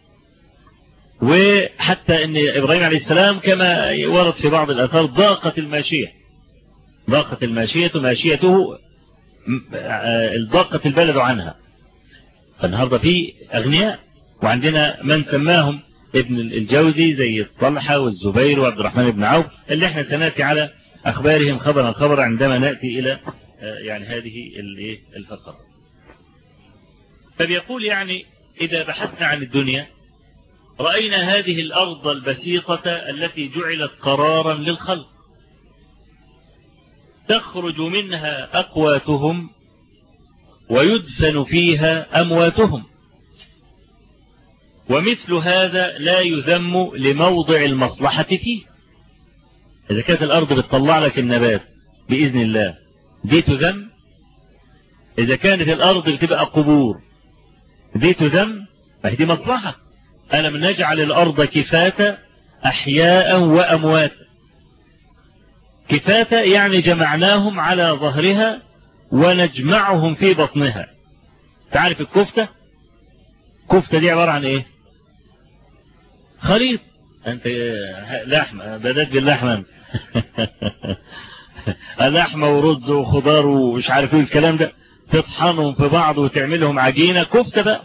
وحتى ان ابراهيم عليه السلام كما ورد في بعض الاثار ضاقت الماشية ضاقت الماشية ماشيته ضاقت البلد عنها فالنهاردة في اغنياء وعندنا من سماهم ابن الجوزي زي الطلحة والزبير وعبد الرحمن بن عوف اللي احنا سنأتي على اخبارهم خبرا خبرا عندما نأتي الى يعني هذه الفقرة فبيقول يعني إذا بحثنا عن الدنيا رأينا هذه الأرض البسيطة التي جعلت قرارا للخلق تخرج منها أقواتهم ويدفن فيها أمواتهم ومثل هذا لا يذم لموضع المصلحة فيه إذا كانت الأرض بتطلع لك النبات بإذن الله دي تذم إذا كانت الأرض بتبقى قبور دي تذم فهي دي مصلحة ألم نجعل الأرض كفاة أحياء وأموات كفاة يعني جمعناهم على ظهرها ونجمعهم في بطنها تعرف الكفتة كفتة دي عبارة عن ايه خليط انت لحمة بدأت باللحمة لحمة ورز وخضار ومش عارف ايه الكلام ده تطحنهم في بعض وتعملهم عجينة كفتة بقى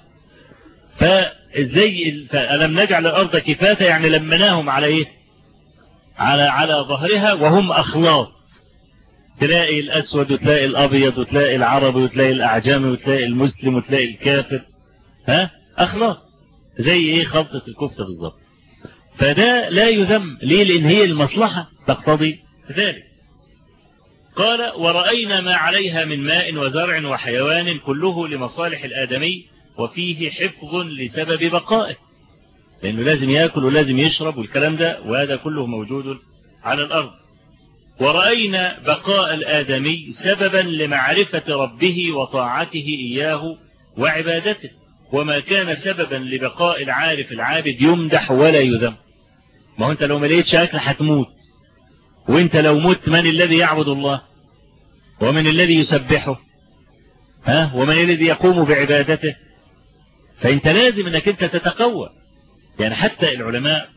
فزي فألم نجعل الأرض كفاة يعني لمناهم على ايه على على ظهرها وهم أخلاط تلاقي الأسود وتلاقي الأبيض وتلاقي العربي وتلاقي الأعجمي وتلاقي المسلم وتلاقي الكافر ها أخلاط زي إيه خلطة الكفتة بالظبط فده لا يذم ليه لأن هي المصلحة تقتضي ذلك قال ورأينا ما عليها من ماء وزرع وحيوان كله لمصالح الآدمي وفيه حفظ لسبب بقائه لأنه لازم يأكل ولازم يشرب والكلام ده وهذا كله موجود على الأرض ورأينا بقاء الآدمي سببا لمعرفة ربه وطاعته إياه وعبادته وما كان سببا لبقاء العارف العابد يمدح ولا يذم ما هو انت لو ما لقيتش اكل هتموت وانت لو مت من الذي يعبد الله ومن الذي يسبحه ها ومن الذي يقوم بعبادته فانت لازم انك انت تتقوى يعني حتى العلماء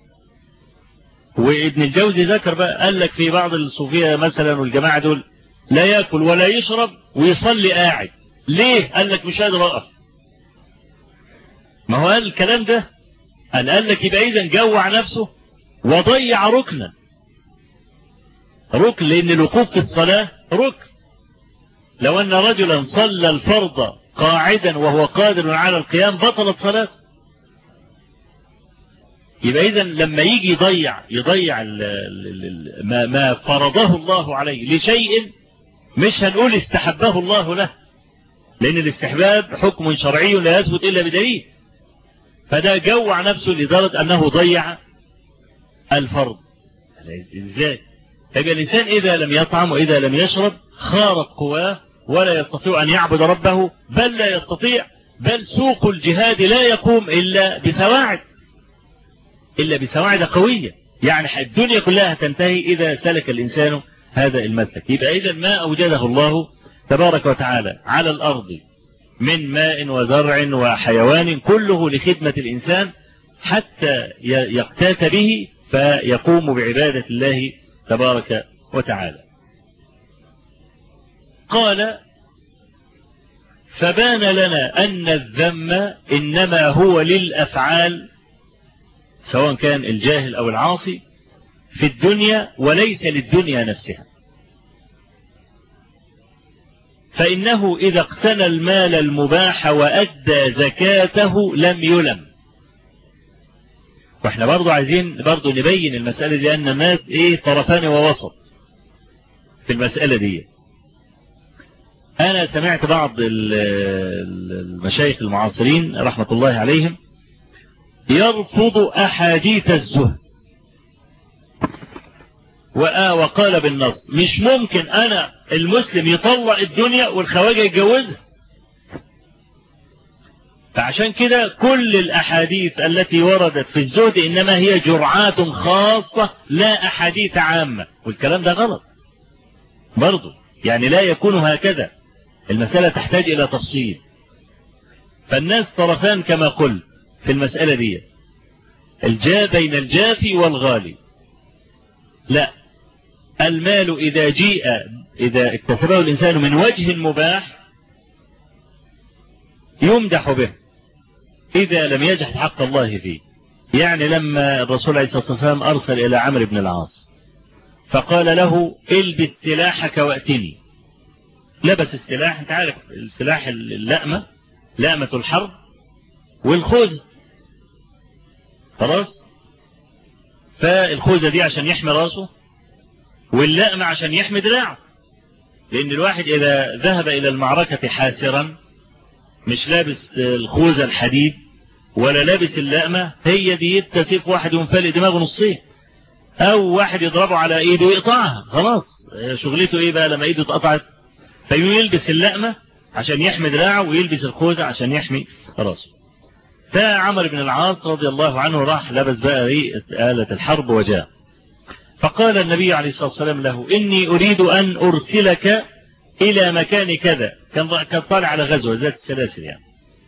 وابن الجوزي ذكر بقى قال لك في بعض الصوفية مثلا والجماعة دول لا يأكل ولا يشرب ويصلي قاعد ليه قال لك مش قادر أقف ما هو قال الكلام ده قال, قال لك يبقى إذا جوع نفسه وضيع ركنا ركن لأن الوقوف في الصلاة ركن لو أن رجلا صلى الفرض قاعدا وهو قادر على القيام بطلت صلاته يبقى إذا لما يجي يضيع يضيع ال ال ال ما, ما فرضه الله عليه لشيء مش هنقول استحبه الله له لأن الاستحباب حكم شرعي لا يثبت إلا بدليل فده جوع نفسه لدرجة أنه ضيع الفرض ازاي يبقى الإنسان إذا لم يطعم وإذا لم يشرب خارت قواه ولا يستطيع أن يعبد ربه بل لا يستطيع بل سوق الجهاد لا يقوم إلا بسواعد إلا بسواعد قوية يعني الدنيا كلها تنتهي إذا سلك الإنسان هذا المسلك يبقى إذا ما أوجده الله تبارك وتعالى على الأرض من ماء وزرع وحيوان كله لخدمة الإنسان حتى يقتات به فيقوم بعبادة الله تبارك وتعالى قال فبان لنا أن الذم إنما هو للأفعال سواء كان الجاهل أو العاصي في الدنيا وليس للدنيا نفسها فإنه إذا اقتنى المال المباح وأدى زكاته لم يلم واحنا برضو عايزين برضو نبين المسألة دي أن الناس إيه طرفان ووسط في المسألة دي أنا سمعت بعض المشايخ المعاصرين رحمة الله عليهم يرفض أحاديث الزهد وقال بالنص مش ممكن أنا المسلم يطلق الدنيا والخواجة يتجوزها فعشان كده كل الأحاديث التي وردت في الزهد إنما هي جرعات خاصة لا أحاديث عامة والكلام ده غلط برضو يعني لا يكون هكذا المسألة تحتاج إلى تفصيل فالناس طرفان كما قلت في المسألة دي الجا بين الجافي والغالي لا المال إذا جيء إذا اكتسبه الإنسان من وجه مباح يمدح به إذا لم يجحد حق الله فيه يعني لما الرسول عليه الصلاة والسلام أرسل إلى عمرو بن العاص فقال له البس سلاحك وأتني لبس السلاح انت عارف السلاح اللأمة لأمة الحرب والخوذة خلاص فالخوذة دي عشان يحمي راسه واللقمة عشان يحمي دراعه لأن الواحد إذا ذهب إلى المعركة حاسرا مش لابس الخوذة الحديد ولا لابس اللقمة هي دي تسيف واحد ينفلق دماغه نصين أو واحد يضربه على إيده ويقطعها خلاص شغلته إيه بقى لما إيده اتقطعت فيلبس اللقمة عشان يحمي دراعه ويلبس الخوذة عشان يحمي راسه فعمر بن العاص رضي الله عنه راح لبس بقى ايه آلة الحرب وجاء فقال النبي عليه الصلاة والسلام له إني أريد أن أرسلك إلى مكان كذا كان كان طالع على غزوة ذات السلاسل يعني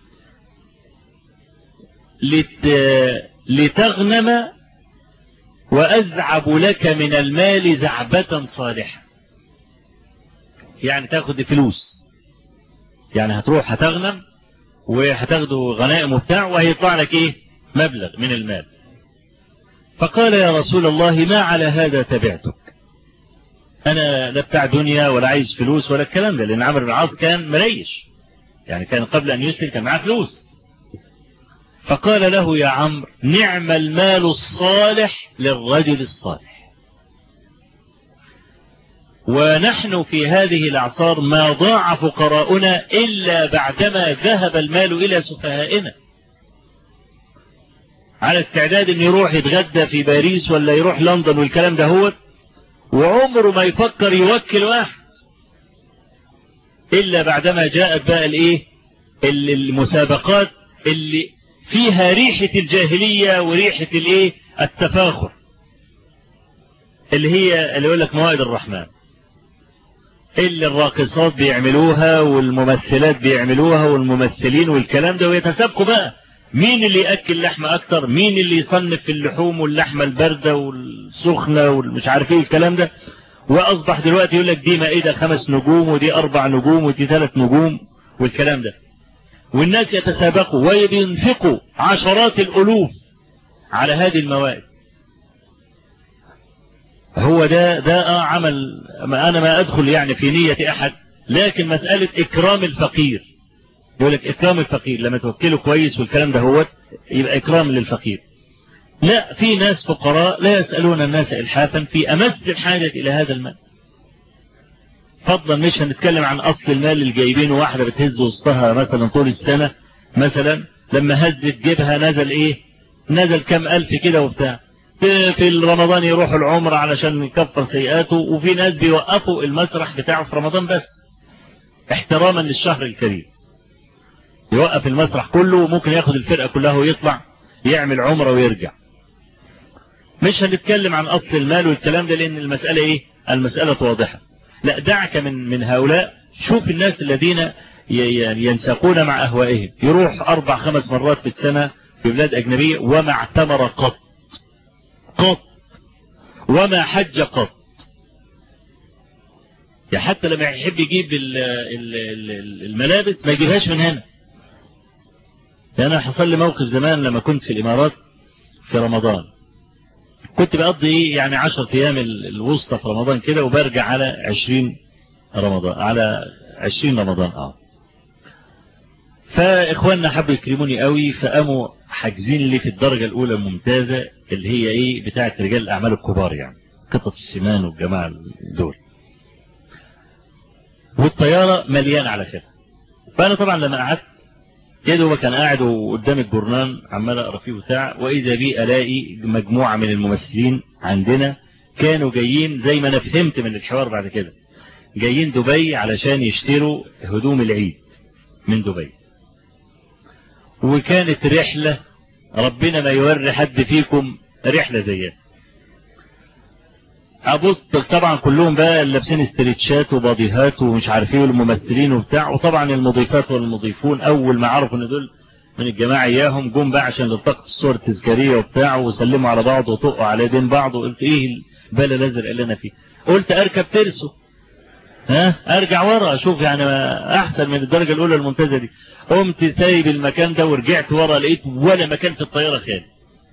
لت... لتغنم وأزعب لك من المال زعبة صالحة يعني تاخد فلوس يعني هتروح هتغنم وهتاخدوا غنائم وبتاع وهيطلع لك ايه مبلغ من المال فقال يا رسول الله ما على هذا تبعتك انا لا بتاع دنيا ولا عايز فلوس ولا الكلام ده لان عمرو بن العاص كان مريش يعني كان قبل ان يسلم كان معاه فلوس فقال له يا عمرو نعم المال الصالح للرجل الصالح ونحن في هذه الأعصار ما ضاع فقراؤنا إلا بعدما ذهب المال إلى سفهائنا على استعداد أن يروح يتغدى في باريس ولا يروح لندن والكلام ده هو وعمره ما يفكر يوكل واحد إلا بعدما جاءت بقى الإيه المسابقات اللي فيها ريحة الجاهلية وريحة الإيه التفاخر اللي هي اللي يقول لك موائد الرحمن اللي الراقصات بيعملوها والممثلات بيعملوها والممثلين والكلام ده ويتسابقوا بقى مين اللي يأكل لحمة أكتر مين اللي يصنف في اللحوم واللحمة الباردة والسخنة والمش عارف ايه الكلام ده وأصبح دلوقتي يقول لك دي مائدة خمس نجوم ودي أربع نجوم ودي ثلاث نجوم والكلام ده والناس يتسابقوا وينفقوا عشرات الألوف على هذه الموائد هو ده ده آه عمل ما أنا ما أدخل يعني في نية أحد لكن مسألة إكرام الفقير يقول لك إكرام الفقير لما توكله كويس والكلام ده هو يبقى إكرام للفقير لا في ناس فقراء لا يسألون الناس إلحافا في أمس الحاجة إلى هذا المال فضلا مش هنتكلم عن أصل المال اللي جايبينه واحدة بتهز وسطها مثلا طول السنة مثلا لما هزت جيبها نزل إيه نزل كم ألف كده وبتاع في رمضان يروحوا العمر علشان يكفر سيئاته وفي ناس بيوقفوا المسرح بتاعه في رمضان بس احتراما للشهر الكريم يوقف المسرح كله وممكن ياخد الفرقة كلها ويطلع يعمل عمره ويرجع مش هنتكلم عن أصل المال والكلام ده لأن المسألة إيه المسألة واضحة لا دعك من من هؤلاء شوف الناس الذين ينسقون مع أهوائهم يروح أربع خمس مرات في السنة في بلاد أجنبية وما اعتمر قط قط وما حج قط يا حتى لما يحب يجيب الملابس ما يجيبهاش من هنا أنا حصل لي موقف زمان لما كنت في الإمارات في رمضان كنت بقضي يعني عشر أيام الوسطى في رمضان كده وبرجع على عشرين رمضان على عشرين رمضان اه فإخواننا حبوا يكرموني قوي فقاموا حاجزين لي في الدرجة الأولى الممتازة اللي هي إيه بتاعة رجال الأعمال الكبار يعني قطة السمان والجماعة دول والطيارة مليانة على كده فأنا طبعا لما قعدت يا دوب كان قاعد قدام الجورنان عمال اقرا فيه بتاع واذا بي الاقي مجموعه من الممثلين عندنا كانوا جايين زي ما انا فهمت من الحوار بعد كده جايين دبي علشان يشتروا هدوم العيد من دبي وكانت رحله ربنا ما يوري حد فيكم رحله زيها ابص طبعا كلهم بقى لابسين استريتشات وباديهات ومش عارف ايه والممثلين وبتاع وطبعا المضيفات والمضيفون اول ما عرفوا ان دول من الجماعه اياهم جم بقى عشان للتقط الصور التذكاريه وبتاع وسلموا على بعض وطقوا على ايدين بعض وقلت ايه البلا الازرق اللي انا فيه قلت اركب ترسو ها ارجع ورا اشوف يعني احسن من الدرجه الاولى الممتازه دي قمت سايب المكان ده ورجعت ورا لقيت ولا مكان في الطياره خالي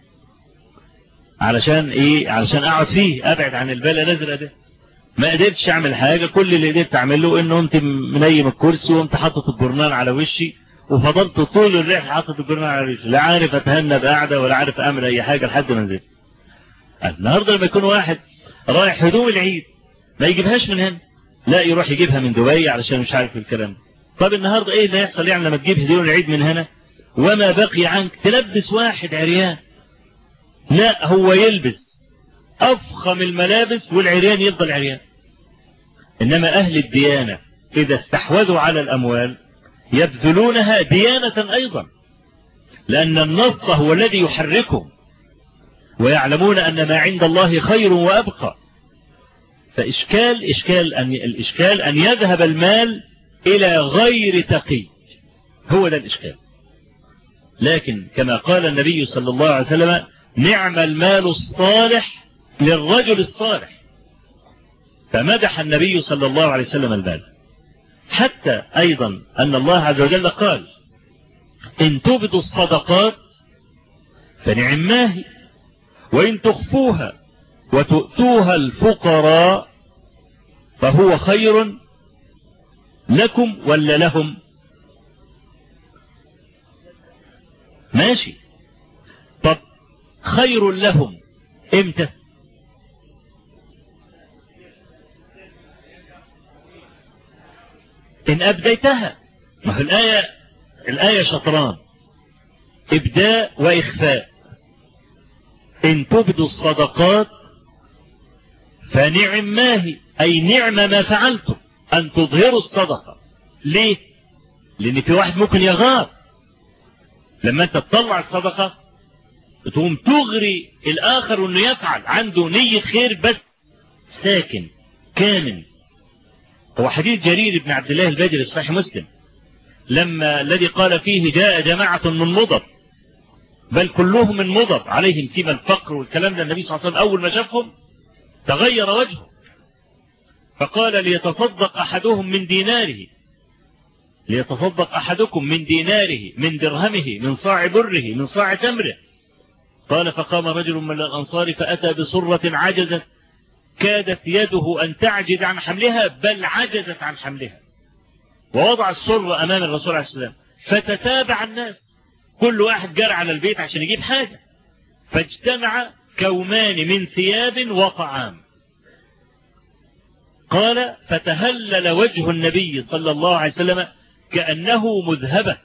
علشان ايه علشان اقعد فيه ابعد عن البلا الازرق ده ما قدرتش اعمل حاجة كل اللي قدرت اعمله انه قمت منيم الكرسي وقمت حاطط الجورنال على وشي وفضلت طول الرحله حاطط الجرنان على رجلي لا عارف اتهنى بقعده ولا عارف اعمل اي حاجه لحد ما نزلت النهارده لما يكون واحد رايح هدوم العيد ما يجيبهاش من هنا لا يروح يجيبها من دبي علشان مش عارف الكلام طب النهارده ايه اللي هيحصل يعني لما تجيب هدوم العيد من هنا وما بقي عنك تلبس واحد عريان لا هو يلبس افخم الملابس والعريان يفضل عريان انما اهل الديانه اذا استحوذوا على الاموال يبذلونها ديانه ايضا لان النص هو الذي يحركهم ويعلمون أن ما عند الله خير وأبقى فإشكال إشكال أن الإشكال أن يذهب المال إلى غير تقي هو ده الإشكال لكن كما قال النبي صلى الله عليه وسلم نعم المال الصالح للرجل الصالح فمدح النبي صلى الله عليه وسلم المال حتى أيضا أن الله عز وجل قال إن تبدوا الصدقات فنعم ما هي وإن تخفوها وتؤتوها الفقراء فهو خير لكم ولا لهم ماشي طب خير لهم امتى إن أبديتها ما هو الآية الآية شطران إبداء وإخفاء إن تبدوا الصدقات فنعم ما هي أي نعم ما فعلتم أن تظهروا الصدقة ليه لأن في واحد ممكن يغار لما أنت تطلع الصدقة تقوم تغري الآخر أنه يفعل عنده نية خير بس ساكن كامن هو حديث جرير بن عبد الله الباجري في صحيح مسلم لما الذي قال فيه جاء جماعة من مضر بل كلهم من مضر عليهم سيما الفقر والكلام ده النبي صلى الله عليه وسلم أول ما شافهم تغير وجهه فقال ليتصدق أحدهم من ديناره ليتصدق أحدكم من ديناره من درهمه من صاع بره من صاع تمره قال فقام رجل من الأنصار فأتى بصرة عجزت كادت يده أن تعجز عن حملها بل عجزت عن حملها ووضع السر أمام الرسول عليه السلام فتتابع الناس كل واحد جرى على البيت عشان يجيب حاجة فاجتمع كومان من ثياب وطعام قال فتهلل وجه النبي صلى الله عليه وسلم كأنه مذهبة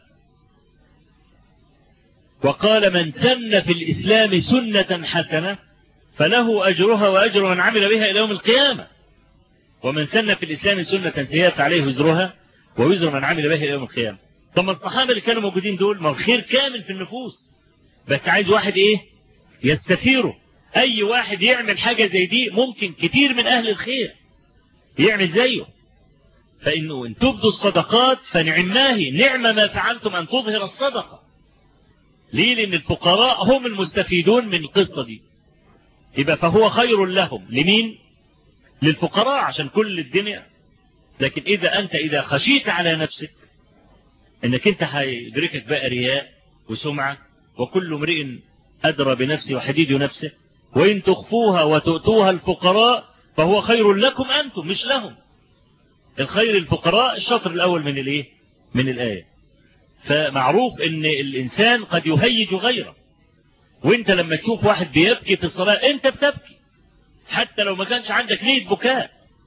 وقال من سن في الإسلام سنة حسنة فله أجرها وأجر من عمل بها إلى يوم القيامة ومن سن في الإسلام سنة سيئة فعليه وزرها ووزر من عمل بها إلى يوم القيامة طب الصحابة اللي كانوا موجودين دول ما الخير كامل في النفوس بس عايز واحد إيه يستثيره أي واحد يعمل حاجة زي دي ممكن كتير من أهل الخير يعمل زيه فإنه إن تبدوا الصدقات فنعماه نعم ما فعلتم أن تظهر الصدقة ليه لأن الفقراء هم المستفيدون من القصة دي يبقى فهو خير لهم لمين للفقراء عشان كل الدنيا لكن إذا أنت إذا خشيت على نفسك انك انت هيدركك بقى رياء وسمعة وكل امرئ أدرى بنفسه وحديد نفسه وإن تخفوها وتؤتوها الفقراء فهو خير لكم أنتم مش لهم الخير الفقراء الشطر الأول من الإيه من الآية فمعروف ان الإنسان قد يهيج غيره وانت لما تشوف واحد بيبكي في الصلاة انت بتبكي حتى لو ما كانش عندك نية بكاء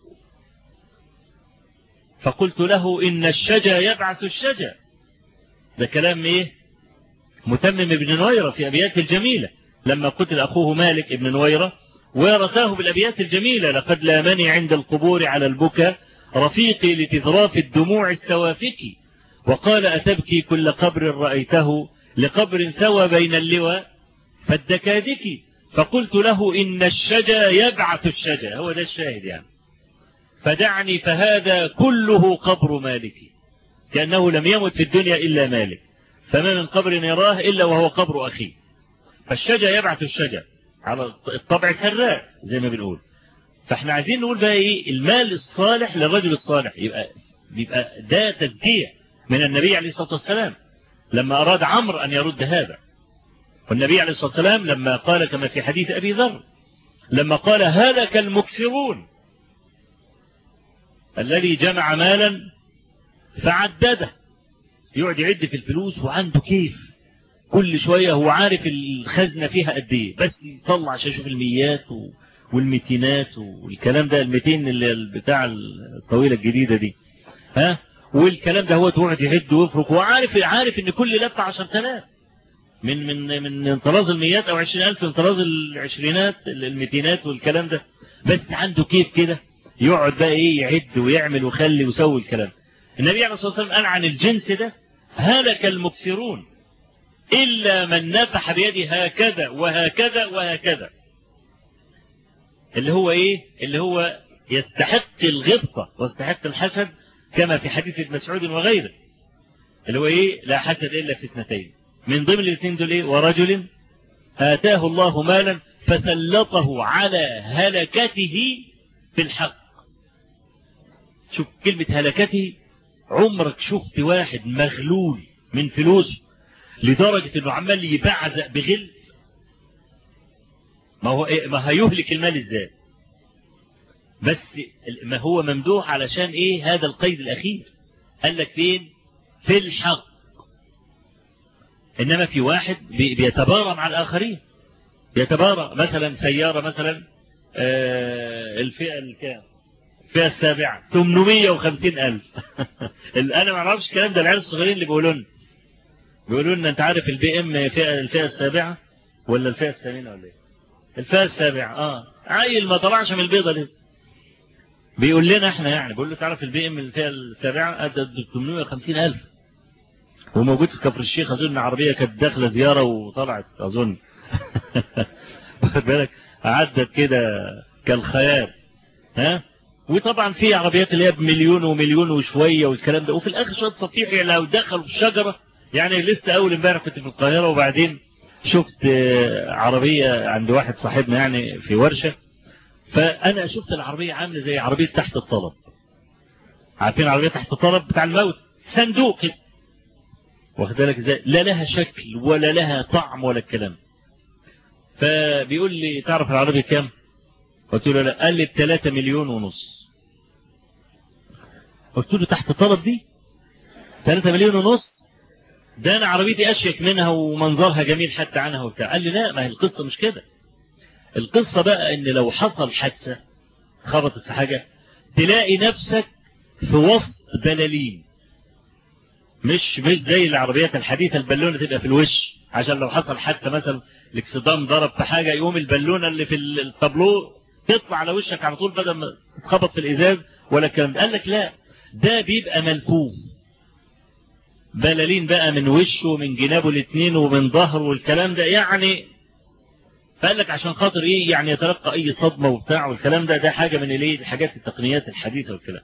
فقلت له إن الشجا يبعث الشجا ده كلام ايه متمم ابن نويرة في أبيات الجميلة لما قتل أخوه مالك ابن نويرة ورثاه بالأبيات الجميلة لقد لامني عند القبور على البكا رفيقي لتذراف الدموع السوافك وقال أتبكي كل قبر رأيته لقبر سوى بين اللوى فالدكادك فقلت له إن الشجا يبعث الشجا هو ده الشاهد يعني فدعني فهذا كله قبر مالك كأنه لم يمت في الدنيا إلا مالك فما من قبر يراه إلا وهو قبر أخيه فالشجا يبعث الشجا على الطبع سراء زي ما بنقول فاحنا عايزين نقول بقى ايه المال الصالح للرجل الصالح يبقى يبقى ده تزكية من النبي عليه الصلاة والسلام لما أراد عمرو أن يرد هذا والنبي عليه الصلاة والسلام لما قال كما في حديث أبي ذر لما قال هلك المكسرون الذي جمع مالا فعدده يقعد يعد في الفلوس وعنده كيف كل شوية هو عارف الخزنة فيها قد ايه بس يطلع عشان يشوف الميات و... والميتينات والكلام ده الميتين اللي بتاع الطويلة الجديدة دي ها والكلام ده هو يقعد يعد ويفرك وعارف عارف ان كل لفة 10000 من من من انطراز الميات او 20000 انطراز العشرينات الميتينات والكلام ده بس عنده كيف كده يقعد بقى ايه يعد ويعمل ويخلي ويسوي الكلام النبي عليه الصلاه والسلام قال عن الجنس ده هلك المكثرون الا من نفح بيده هكذا وهكذا وهكذا اللي هو ايه اللي هو يستحق الغبطه ويستحق الحسد كما في حديث ابن مسعود وغيره اللي هو ايه لا حسد الا في اثنتين من ضمن الاثنين دول ايه ورجل اتاه الله مالا فسلطه على هلكته في الحق شوف كلمة هلكته عمرك شفت واحد مغلول من فلوس لدرجة انه عمال يبعزق بغل ما هو إيه ما هيهلك المال ازاي بس ما هو ممدوح علشان ايه هذا القيد الاخير قال لك فين في الحق انما في واحد بيتبارى مع الاخرين يتبارى مثلا سيارة مثلا آه الفئة الكام الفئة السابعة 850 ألف أنا ما أعرفش الكلام ده العيال الصغيرين اللي بيقولوا لنا بيقولوا لنا أنت عارف البي إم الفئة الفئة السابعة ولا الفئة الثامنة ولا إيه؟ الفئة السابعة أه عيل ما طلعش من البيضة لسه بيقول لنا احنا يعني بيقول له تعرف البي ام الفئة السابعة أدى 850 ألف وموجود في كفر الشيخ أظن عربية كانت داخلة زيارة وطلعت أظن واخد بالك عدت كده كالخيال ها وطبعا في عربيات اللي هي بمليون ومليون وشويه والكلام ده وفي الاخر شويه صفيح لو دخلوا في الشجره يعني لسه اول امبارح كنت في القاهره وبعدين شفت عربيه عند واحد صاحبنا يعني في ورشه فانا شفت العربيه عامله زي عربيه تحت الطلب عارفين عربيه تحت الطلب بتاع الموت صندوق كده واخد بالك ازاي لا لها شكل ولا لها طعم ولا الكلام فبيقول لي تعرف العربية كام قلت له لا قال لي ب 3 مليون ونص قلت له تحت طلب دي 3 مليون ونص ده انا عربيتي اشيك منها ومنظرها جميل حتى عنها وبتاع قال لي لا ما هي القصة مش كده القصة بقى ان لو حصل حادثة خبطت في حاجة تلاقي نفسك في وسط بلالين مش مش زي العربيات الحديثة البالونة تبقى في الوش عشان لو حصل حادثة مثلا الاكسدام ضرب في حاجة يقوم البالونة اللي في الطابلو تطلع على وشك على طول بدل ما تخبط في الإزاز ولا الكلام قال لك لا ده بيبقى ملفوف بلالين بقى من وشه ومن جنابه الاثنين ومن ظهره والكلام ده يعني فقال لك عشان خاطر ايه يعني يتلقى اي صدمة وبتاع والكلام ده ده حاجة من الايه الحاجات التقنيات الحديثة والكلام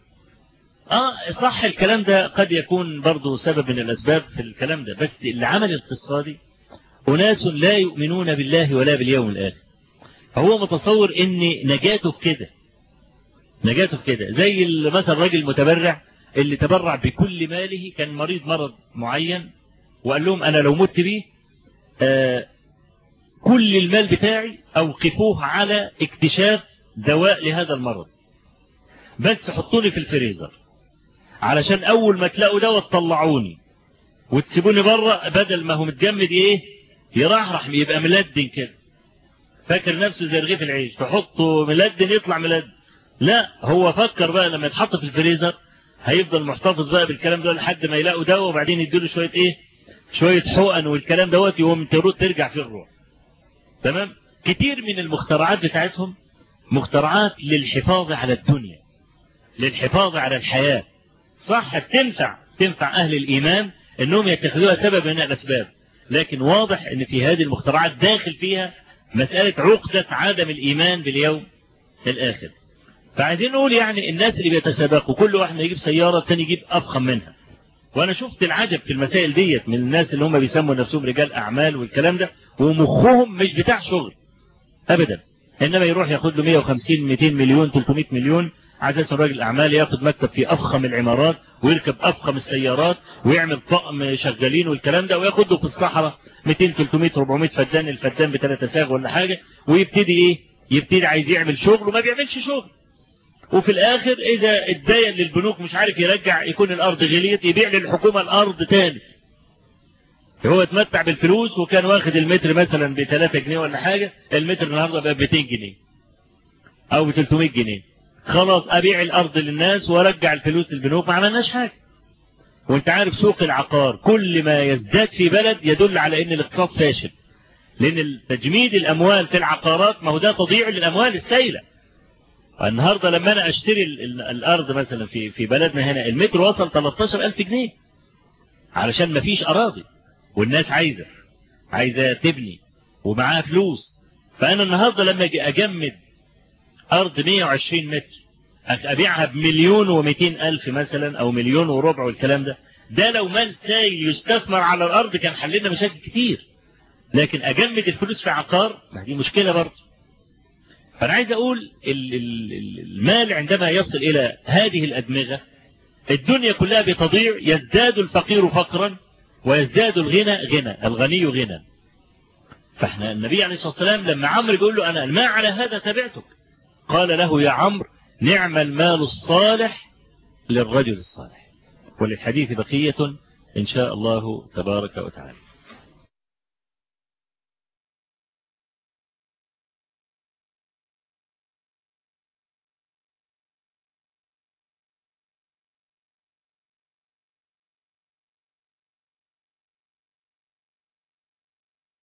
اه صح الكلام ده قد يكون برضه سبب من الاسباب في الكلام ده بس اللي عمل القصة دي أناس لا يؤمنون بالله ولا باليوم الآخر فهو متصور ان نجاته في كده نجاته في كده زي مثلا الراجل المتبرع اللي تبرع بكل ماله كان مريض مرض معين وقال لهم انا لو مت بيه آه كل المال بتاعي اوقفوه على اكتشاف دواء لهذا المرض بس حطوني في الفريزر علشان اول ما تلاقوا دواء تطلعوني وتسيبوني بره بدل ما هو متجمد ايه يرحرح يبقى ملدن كده فاكر نفسه زي رغيف العيش تحطه ملدن يطلع ملدن لا هو فكر بقى لما يتحط في الفريزر هيفضل محتفظ بقى بالكلام ده لحد ما يلاقوا دواء وبعدين يديله شويه ايه شويه حقن والكلام دوت يقوم ترجع فيه الروح تمام كتير من المخترعات بتاعتهم مخترعات للحفاظ على الدنيا للحفاظ على الحياة صح تنفع تنفع أهل الإيمان أنهم يتخذوها سبب من الأسباب لكن واضح أن في هذه المخترعات داخل فيها مسألة عقدة عدم الإيمان باليوم الآخر فعايزين نقول يعني الناس اللي بيتسابقوا كل واحد يجيب سيارة الثاني يجيب أفخم منها وأنا شفت العجب في المسائل ديت من الناس اللي هم بيسموا نفسهم رجال أعمال والكلام ده ومخهم مش بتاع شغل أبدا إنما يروح ياخد له 150 200 مليون 300 مليون على اساس راجل اعمال ياخد مكتب في افخم العمارات ويركب افخم السيارات ويعمل طقم شغالين والكلام ده وياخد له في الصحراء 200 300 400 فدان الفدان بثلاثة ساغ ولا حاجه ويبتدي ايه يبتدي عايز يعمل شغل وما بيعملش شغل وفي الآخر إذا اتدين للبنوك مش عارف يرجع يكون الأرض غليت يبيع للحكومة الأرض تاني هو اتمتع بالفلوس وكان واخد المتر مثلا ب 3 جنيه ولا حاجة المتر النهارده بقى ب 200 جنيه أو ب 300 جنيه خلاص أبيع الأرض للناس وأرجع الفلوس للبنوك ما عملناش حاجة وانت عارف سوق العقار كل ما يزداد في بلد يدل على ان الاقتصاد فاشل لان تجميد الاموال في العقارات ما هو ده تضييع للاموال السائله النهارده لما انا اشتري الارض مثلا في في بلدنا هنا المتر وصل 13000 جنيه علشان ما فيش اراضي والناس عايزه عايزه تبني ومعاها فلوس فانا النهارده لما اجي اجمد ارض 120 متر أبيعها بمليون ومئتين ألف مثلا أو مليون وربع والكلام ده ده لو مال سائل يستثمر على الأرض كان حللنا مشاكل كتير لكن أجمد الفلوس في عقار ما دي مشكلة برضه فأنا عايز أقول المال عندما يصل إلى هذه الأدمغة الدنيا كلها بتضيع يزداد الفقير فقرا ويزداد الغنى غنى الغني غنى فاحنا النبي عليه الصلاة والسلام لما عمرو بيقول له أنا ما على هذا تبعتك قال له يا عمرو نعم المال الصالح للرجل الصالح وللحديث بقية إن شاء الله تبارك وتعالى